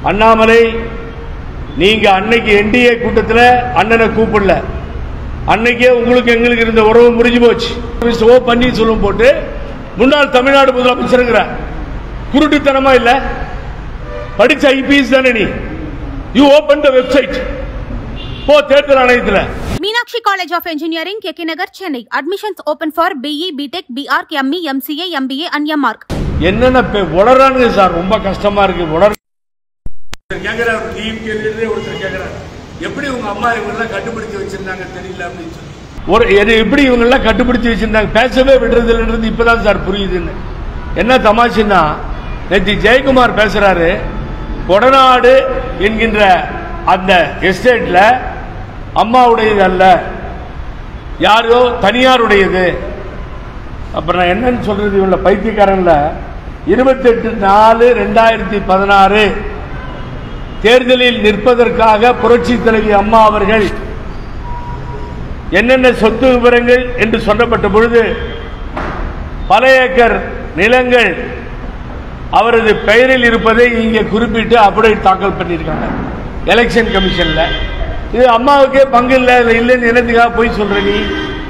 அண்ணாமலை நீங்க அன்னைக்கு என்டிஏ கூட்டத்தில் அண்ணனை கூப்பிடல அன்னைக்கே உங்களுக்கு எங்களுக்கு இருந்த உறவு முறிஞ்சு போச்சு மிஸ்டர் ஓ பன்னீர்செல்வம் போட்டு முன்னாள் தமிழ்நாடு முதலமைச்சருங்கிற குருட்டுத்தனமா இல்ல படிச்ச ஐபிஎஸ் தானே நீ யூ ஓபன் த வெப்சைட் போ தேர்தல் ஆணையத்தில் Meenakshi College of Engineering, KK Nagar, Chennai. Admissions open for BE, BTech, BArch, ME, MCA, MBA and MArch. என்னென்ன பே- உளறானுங்க சார் ரொம்ப கஷ்டமா இருக்கு உளற கேக்குறாரு டிஎம்கே லீடரே ஒருத்தர் கேக்குறாரு எப்படி உங்க அம்மா இவங்க எல்லாம் கட்டுப்படுத்தி வச்சிருந்தாங்க தெரியல அப்படின்னு சொல்லி ஒரு எது- எப்படி இவங்க எல்லாம் கட்டுப்படுத்தி வச்சிருந்தாங்க பேசவே விடுறது இல்லைன்றது இப்பதான் சார் புரியுதுன்னு என்ன தமாஷுன்னா நேற்று ஜெயக்குமார் பேசுறாரு கொடநாடு என்கின்ற அந்த எஸ்டேட்ல அம்மாவுடையது அல்ல யாரோ தனியாருடையது அப்புறம் நான் என்னன்னு சொல்றது இவங்கள பைத்தியக்காரன்ல இருபத்தெட்டு நாலு ரெண்டாயிரத்தி பதினாறு தேர்தலில் நிற்பதற்காக புரட்சி தலைவி அம்மா அவர்கள் என்னென்ன சொத்து விவரங்கள் என்று சொல்லப்பட்ட பொழுது பல ஏக்கர் நிலங்கள் அவரது பெயரில் இருப்பதை இங்கே குறிப்பிட்டு அப்டேட் தாக்கல் பண்ணியிருக்காங்க எலெக்ஷன் கமிஷன்ல இது அம்மாவுக்கே பங்கு இல்லை இதுல இல்லைன்னு என்னத்துக்காக போய் சொல்ற நீ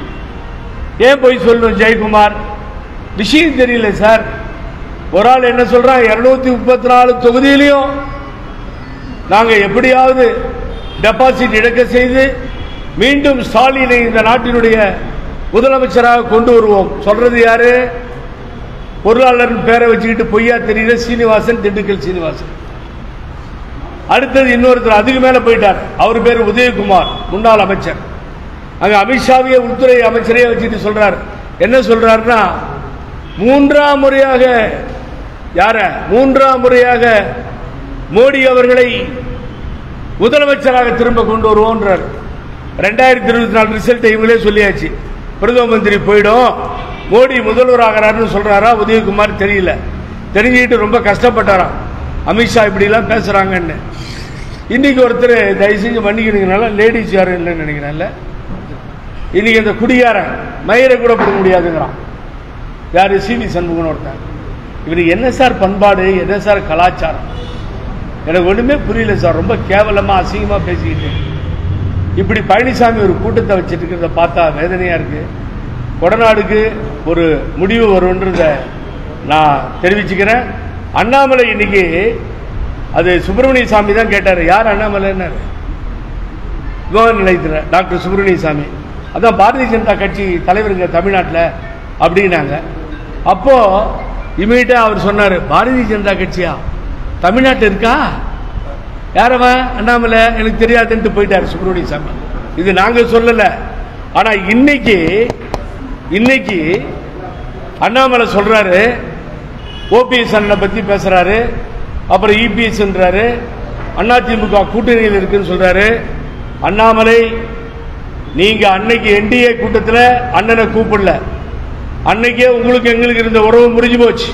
ஏன் போய் சொல்லணும் ஜெயக்குமார் விஷயம் தெரியல சார் ஒரு ஆள் என்ன சொல்றான் இருநூத்தி முப்பத்தி நாலு தொகுதியிலையும் நாங்க எப்படியாவது டெபாசிட் இழக்க செய்து மீண்டும் ஸ்டாலினை இந்த நாட்டினுடைய முதலமைச்சராக கொண்டு வருவோம் சொல்றது யாரு பொருளாளர் பேரை வச்சுக்கிட்டு பொய்யா தெரியுற சீனிவாசன் திண்டுக்கல் சீனிவாசன் அடுத்தது இன்னொருத்தர் அதுக்கு மேல போயிட்டார் அவர் பேர் உதயகுமார் முன்னாள் அமைச்சர் அங்க அமித்ஷாவையே உள்துறை அமைச்சரையே வச்சுட்டு சொல்றாரு என்ன சொல்றாருன்னா மூன்றாம் முறையாக யார மூன்றாம் முறையாக மோடி அவர்களை முதலமைச்சராக திரும்ப கொண்டு வருவோன்றார் ரெண்டாயிரத்தி இருபத்தி நாலு ரிசல்ட் இவங்களே சொல்லியாச்சு பிரதம மந்திரி போயிடும் மோடி முதல்வர் ஆகிறாருன்னு சொல்றாரா உதயகுமார் தெரியல தெரிஞ்சுக்கிட்டு ரொம்ப கஷ்டப்பட்டாராம் அமித்ஷா இப்படி எல்லாம் பேசுறாங்கன்னு இன்னைக்கு ஒருத்தர் தயவு செஞ்சு மன்னிக்கணுங்கனால லேடிஸ் யாரும் இல்லைன்னு நினைக்கிறேன்ல இன்னைக்கு இந்த குடியாரன் மயிரை கூட போட முடியாதுங்கிறான் யாரு சி வி சண்முகன் ஒருத்தன் இவருக்கு என்ன சார் பண்பாடு என்ன சார் கலாச்சாரம் எனக்கு ஒண்ணுமே புரியல சார் ரொம்ப கேவலமா அசிங்கமா பேசிக்கிட்டு இப்படி பழனிசாமி ஒரு கூட்டத்தை வச்சிட்டு இருக்கிறத பார்த்தா வேதனையா இருக்கு கொடநாடுக்கு ஒரு முடிவு வரும்ன்றத நான் தெரிவிச்சுக்கிறேன் அண்ணாமலை இன்னைக்கு அது சுப்பிரமணிய சாமி தான் கேட்டாரு யார் அண்ணாமலைன்னாரு விவகார நிலையத்தில் டாக்டர் சுப்பிரமணிய சாமி அதான் பாரதிய ஜனதா கட்சி தலைவருங்க தமிழ்நாட்டில் அப்படின்னாங்க அப்போ இமீடியட்டா அவர் சொன்னார் பாரதிய ஜனதா கட்சியா தமிழ்நாட்டில் இருக்கா யாரவன் அண்ணாமலை எனக்கு தெரியாதுன்ட்டு போயிட்டார் சுப்பிரமணிய சாமி இது நாங்க சொல்லல ஆனா இன்னைக்கு இன்னைக்கு அண்ணாமலை சொல்றாரு ஓபிஎஸ் அண்ணனை பத்தி பேசுறாரு அப்புறம் இபிஎஸ்ன்றாரு அதிமுக கூட்டணியில் இருக்குன்னு சொல்றாரு அண்ணாமலை நீங்க அன்னைக்கு என்டிஏ கூட்டத்தில் அண்ணனை கூப்பிடல அன்னைக்கே உங்களுக்கு எங்களுக்கு இருந்த உறவு முறிஞ்சு போச்சு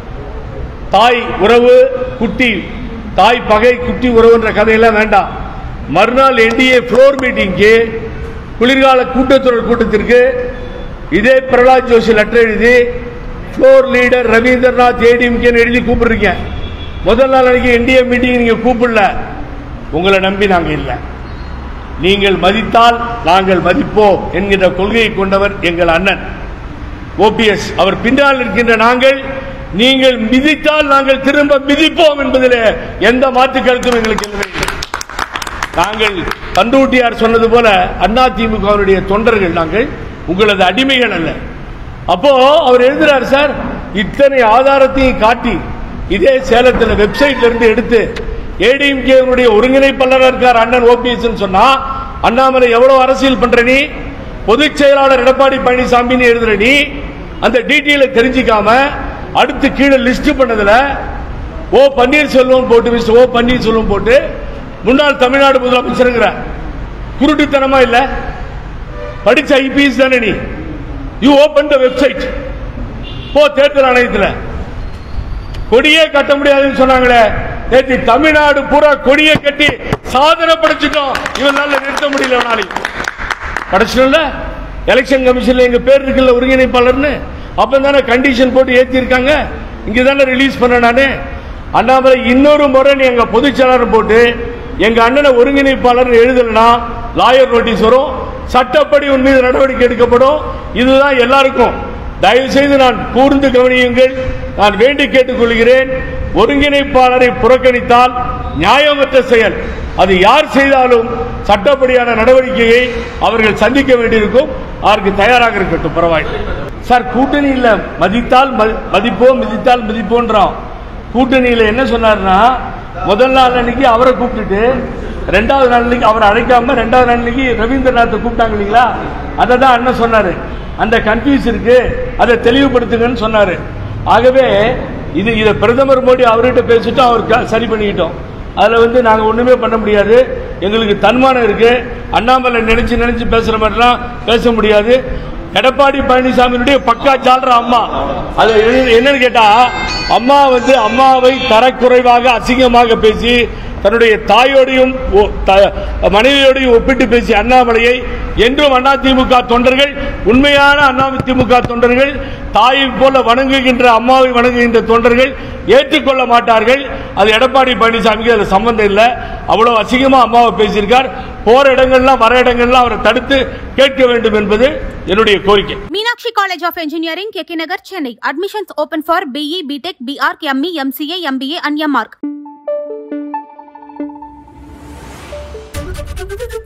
தாய் உறவு குட்டி தாய் பகை குட்டி உறவுன்ற கதையெல்லாம் வேண்டாம் மறுநாள் என்டிஏ ஃப்ளோர் மீட்டிங்க்கு குளிர்கால கூட்டத்தொடர் கூட்டத்திற்கு இதே பிரகலாத் ஜோஷி லெட்டர் எழுதி ஃப்ளோர் லீடர் ரவீந்திரநாத் ஏடிஎம்கேன்னு எழுதி கூப்பிடுறீங்க முதல் நாள் அன்னைக்கு என்டிஏ மீட்டிங் நீங்க கூப்பிடல உங்களை நம்பி நாங்க இல்லை நீங்கள் மதித்தால் நாங்கள் மதிப்போம் என்கின்ற கொள்கையை கொண்டவர் எங்கள் அண்ணன் ஓபிஎஸ் அவர் பின்னால் இருக்கின்ற நாங்கள் நீங்கள் மிதித்தால் நாங்கள் திரும்ப மிதிப்போம் என்பதில் எந்த மாற்று கருத்தும் எங்களுக்கு இல்லவே இல்லை நாங்கள் பண்டூட்டியார் சொன்னது போல அதிமுகவினுடைய தொண்டர்கள் நாங்கள் உங்களது அடிமைகள் அல்ல அப்போ அவர் எழுதுறார் சார் இத்தனை ஆதாரத்தையும் காட்டி இதே சேலத்தில் வெப்சைட்ல இருந்து எடுத்து ஏடிஎம்கே ஒருங்கிணைப்பாளர் இருக்கார் அண்ணன் ஓபிஎஸ் சொன்னா அண்ணாமலை எவ்வளவு அரசியல் பண்ற நீ பொதுச் செயலாளர் எடப்பாடி பழனிசாமின்னு எழுதுற நீ அந்த டீட்டெயிலை தெரிஞ்சுக்காம அடுத்து கீழே லிஸ்ட் பண்ணதுல ஓ பன்னீர்செல்வம் போட்டு மிஸ்டர் ஓ பன்னீர்செல்வம் போட்டு முன்னாள் தமிழ்நாடு முதலமைச்சருங்கிற குருட்டுத்தனமா இல்ல படிச்ச ஐபிஎஸ் தானே நீ யூ ஓபன் த வெப்சைட் போ தேர்தல் ஆணையத்தில் கொடியே கட்ட முடியாதுன்னு சொன்னாங்களே நேற்று தமிழ்நாடு பூரா கொடியை கட்டி சாதனை படைச்சிட்டோம் இவனால நிறுத்த முடியல நாளைக்கு படைச்சிட்டோம்ல எலெக்ஷன் கமிஷன்ல எங்க பேர் இருக்குல்ல ஒருங்கிணைப்பாளர்னு அப்ப தானே கண்டிஷன் போட்டு ஏத்தி இருக்காங்க இங்க தானே ரிலீஸ் பண்ண நானு அண்ணாமலை இன்னொரு முறை நீ எங்க பொதுச் செயலாளர் போட்டு எங்க அண்ணனை ஒருங்கிணைப்பாளர் எழுதலனா லாயர் நோட்டீஸ் வரும் சட்டப்படி உன் மீது நடவடிக்கை எடுக்கப்படும் இதுதான் எல்லாருக்கும் தயவு செய்து நான் கூர்ந்து கவனியுங்கள் நான் வேண்டி கேட்டுக்கொள்கிறேன் ஒருங்கிணைப்பாளரை புறக்கணித்தால் நியாயமற்ற செயல் அது யார் செய்தாலும் சட்டப்படியான நடவடிக்கையை அவர்கள் சந்திக்க வேண்டியிருக்கும் அதற்கு தயாராக இருக்கட்டும் பரவாயில்லை சார் கூட்டணியில் மதித்தால் மதி- மதிப்போம் மிதித்தால் மிதிப்போன்றோம் கூட்டணியில் என்ன சொன்னார்னா முதல் நாள் அன்னைக்கு அவரை கூப்பிட்டுட்டு ரெண்டாவது நாள் அன்னைக்கு அவரை அழைக்காம ரெண்டாவது நாள் அன்னைக்கு ரவீந்திரநாத்தை கூப்பிட்டாங்க இல்லைங்களா அதை தான் அண்ணன் சொன்னாரு அந்த கன்ஃபியூஸ் இருக்கு அதை தெளிவுபடுத்துங்கன்னு சொன்னாரு ஆகவே இது இதை பிரதமர் மோடி அவர்கிட்ட பேசிட்டு அவர் க- சரி பண்ணிக்கிட்டோம் அதில் வந்து நாங்கள் ஒன்றுமே பண்ண முடியாது எங்களுக்கு தன்மானம் இருக்கு அண்ணாமலை நினைச்சு நினைச்சு பேசுற மாதிரிலாம் பேச முடியாது எடப்பாடி பழனிசாமியினுடைய பக்கா சால்ற அம்மா அது என்ன- என்னன்னு கேட்டா அம்மா வந்து அம்மாவை தரக்குறைவாக அசிங்கமாக பேசி தன்னுடைய தாயோடையும் ஒ- த- மனைவியோடையும் ஒப்பிட்டு பேசிய அண்ணாமலையை என்றும் அதிமுக தொண்டர்கள் உண்மையான அதிமுக தொண்டர்கள் தாயை போல வணங்குகின்ற அம்மாவை வணங்குகின்ற தொண்டர்கள் ஏற்றுக்கொள்ள மாட்டார்கள் அது எடப்பாடி பழனிசாமிக்கு அதுல சம்பந்தம் இல்லை அவ்வளவு அசிங்கமா அம்மாவை பேசியிருக்கார் போற இடங்கள்லாம் வர இடங்கள்லாம் அவரை தடுத்து கேட்க வேண்டும் என்பது என்னுடைய கோரிக்கை Meenakshi College of Engineering, KK Nagar, Chennai. Admissions open for BE, BTech, BR, ME, MCA, MBA, and MArc.